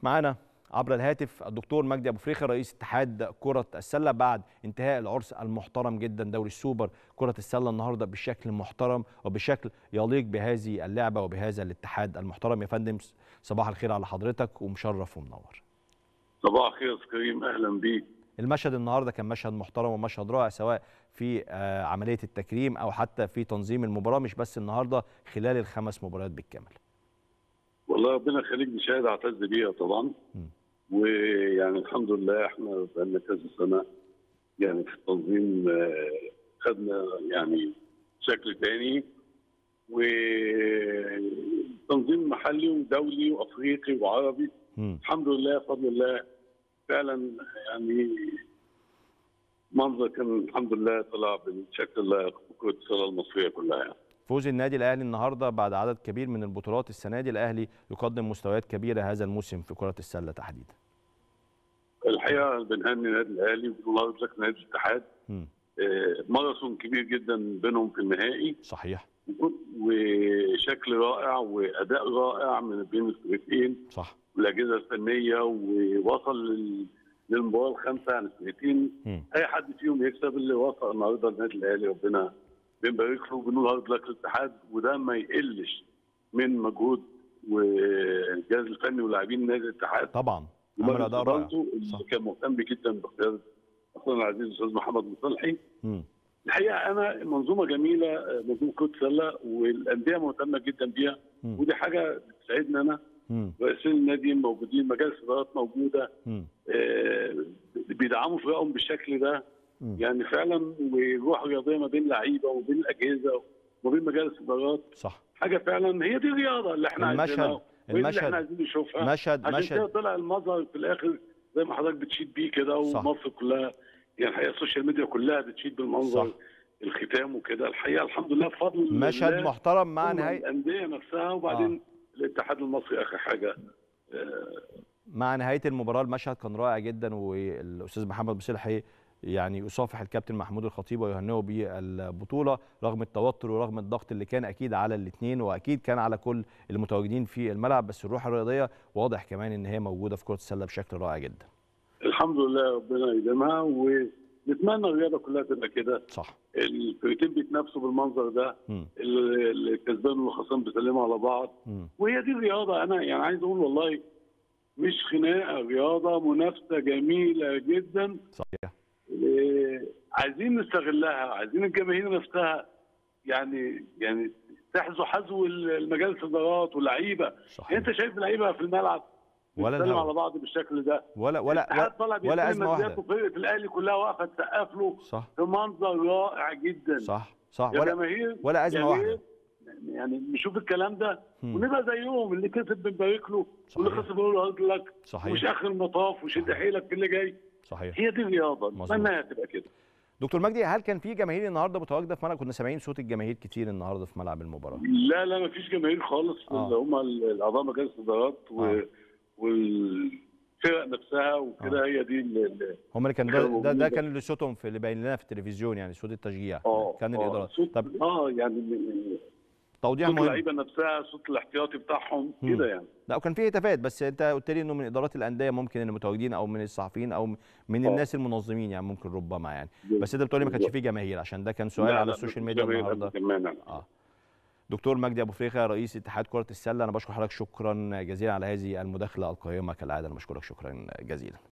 معانا عبر الهاتف الدكتور مجدي ابو فريخه رئيس اتحاد كره السله بعد انتهاء العرس المحترم جدا دوري السوبر كره السله النهارده بشكل محترم وبشكل يليق بهذه اللعبه وبهذا الاتحاد المحترم يا فندم صباح الخير على حضرتك ومشرف ومنور صباح الخير يا كريم اهلا بيك المشهد النهارده كان مشهد محترم ومشهد رائع سواء في عمليه التكريم او حتى في تنظيم المباراه مش بس النهارده خلال الخمس مباريات بالكامل والله ربنا يخليك دي شهاده اعتز بيها طبعا م. ويعني الحمد لله احنا بقالنا كذا سنه يعني في التنظيم خدنا يعني شكل تاني وتنظيم محلي ودولي وافريقي وعربي م. الحمد لله بفضل الله فعلا يعني منظر كان الحمد لله طلع بالشكل اللائق بكره السله المصريه كلها يعني. فوز النادي الاهلي النهارده بعد عدد كبير من البطولات السنه دي الاهلي يقدم مستويات كبيره هذا الموسم في كره السله تحديدا. الحقيقه بنهني النادي الاهلي وبنقول لك نادي الاتحاد آه ماراثون كبير جدا بينهم في النهائي صحيح وشكل رائع واداء رائع من بين الفرقتين صح والاجهزه الفنيه ووصل للمباراه الخامسه عن الفرقتين اي حد فيهم يكسب اللي وصل النهارده النادي الاهلي ربنا بنبارك له وبنقول هارد لك الاتحاد وده ما يقلش من مجهود والجهاز الفني ولاعبين نادي الاتحاد طبعا عمل اداء رائع اللي كان مهتم جدا باختيار اخونا العزيز الاستاذ محمد مصلحي الحقيقه انا منظومه جميله منظومه كره السله والانديه مهتمه جدا بيها م. ودي حاجه بتسعدني انا رئيسين النادي موجودين مجالس ادارات موجوده آه بيدعموا فرقهم بالشكل ده م. يعني فعلا وروح رياضيه ما بين لعيبه وما بين الاجهزه وما بين مجالس ادارات صح حاجه فعلا هي دي الرياضه اللي احنا المشهد المشهد اللي احنا عايزين نشوفها مشهد عشان مشهد طلع المظهر في الاخر زي ما حضرتك بتشيد بيه كده ومصر كلها يعني الحقيقه السوشيال ميديا كلها بتشيد بالمنظر صح. الختام وكده الحقيقه الحمد لله بفضل مشهد محترم مع نهايه الانديه نفسها وبعدين آه. الاتحاد المصري اخر حاجه آه مع نهايه المباراه المشهد كان رائع جدا والاستاذ محمد بصلحي يعني يصافح الكابتن محمود الخطيب ويهنئه بالبطوله رغم التوتر ورغم الضغط اللي كان اكيد على الاثنين واكيد كان على كل المتواجدين في الملعب بس الروح الرياضيه واضح كمان ان هي موجوده في كره السله بشكل رائع جدا. الحمد لله ربنا يديمها ونتمنى الرياضه كلها تبقى كده صح الفرقتين بيتنافسوا بالمنظر ده الكسبان والخسران بيسلموا على بعض م. وهي دي الرياضه انا يعني عايز اقول والله مش خناقه رياضه منافسه جميله جدا صحيح عايزين نستغلها عايزين الجماهير نفسها يعني يعني تحذو حذو المجالس الادارات واللعيبه يعني انت شايف لعيبه في الملعب ولا بيتكلم على بعض بالشكل ده ولا ولا ولا, ولا ازمه واحده فرقه الاهلي كلها واقفه تسقف له صح في منظر رائع جدا صح صح يا ولا جماهير ولا ازمه واحده يعني نشوف الكلام ده ونبقى زيهم اللي كسب بنبارك له واللي خسر بنقول له هارد لك صحيح مش اخر المطاف وشد حيلك في اللي جاي صحيح هي دي الرياضه اتمنى تبقى كده دكتور مجدي هل كان في جماهير النهارده متواجده في ملعب كنا سامعين صوت الجماهير كتير النهارده في ملعب المباراه لا لا ما فيش جماهير خالص آه. اللي هم الاعضاء مجالس الادارات و... آه. والفرق نفسها وكده آه. هي دي اللي هم اللي كان ده, ده, ده كان اللي صوتهم في اللي باين لنا في التلفزيون يعني صوت التشجيع آه. كان آه. الادارات طب اه يعني توضيح صوت مهم اللعيبه نفسها صوت الاحتياطي بتاعهم كده يعني لا وكان في هتافات بس انت قلت لي انه من ادارات الانديه ممكن اللي متواجدين او من الصحفيين او من الناس المنظمين يعني ممكن ربما يعني بس انت بتقول لي ما كانش في جماهير عشان ده كان سؤال على السوشيال ميديا النهارده اه دكتور مجدي ابو فريخه رئيس اتحاد كره السله انا بشكر حضرتك شكرا جزيلا على هذه المداخله القيمه كالعاده انا بشكرك شكرا جزيلا